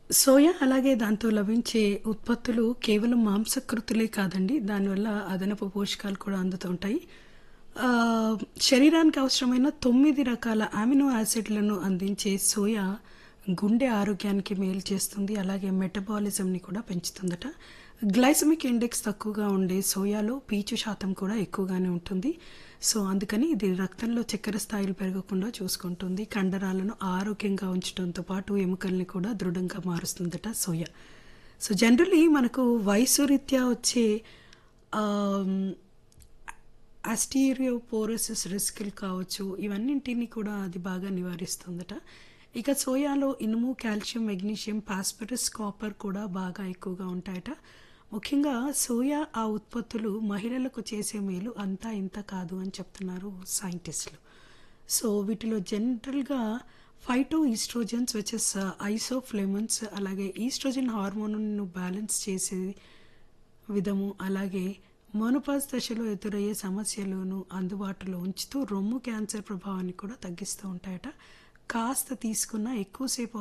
soya అలాగే దాంతో లభించే ఉత్పత్తులు కేవలం మాంసకృతులే కాదండి దానివల్ల అదనపు పోషకాలు కూడా అందుతూ ఉంటాయి ఆ, శరీరానికి అవసరమైన తొమ్మిది రకాల అమినో యాసిడ్లను అందించే సోయా గుండె ఆరోగ్యానికి మేలు చేస్తుంది అలాగే మెటబాలిజంని కూడా పెంచుతుందట గ్లైసమిక్ ఇండెక్స్ తక్కువగా ఉండే సోయాలో పీచు శాతం కూడా ఎక్కువగానే ఉంటుంది సో అందుకని ఇది రక్తంలో చక్కెర స్థాయిలు పెరగకుండా చూసుకుంటుంది కండరాలను ఆరోగ్యంగా ఉంచడంతో పాటు ఎముకల్ని కూడా దృఢంగా మారుస్తుందట సోయా సో జనరలీ మనకు వయసు రీత్యా వచ్చే ఆస్టీరియోపోరోసిస్ రిస్కులు కావచ్చు ఇవన్నింటినీ కూడా అది బాగా నివారిస్తుందట ఇక సోయాలో ఇనుము కాల్షియం మెగ్నీషియం పాస్పరస్ కాపర్ కూడా బాగా ఎక్కువగా ఉంటాయట ముఖ్యంగా సోయా ఆ ఉత్పత్తులు మహిళలకు చేసే మేలు అంతా ఇంత కాదు అని చెప్తున్నారు సైంటిస్టులు సో వీటిలో జనరల్గా ఫైటో ఈస్ట్రోజన్స్ వచ్చేస్ ఐసోఫ్లేమన్స్ అలాగే ఈస్ట్రోజన్ హార్మోన్ను బ్యాలెన్స్ చేసే విధము అలాగే మోనోపాజ్ దశలో ఎదురయ్యే సమస్యలను అందుబాటులో ఉంచుతూ రొమ్ము క్యాన్సర్ ప్రభావాన్ని కూడా తగ్గిస్తూ ఉంటాయట కాస్త తీసుకున్న ఎక్కువసేపు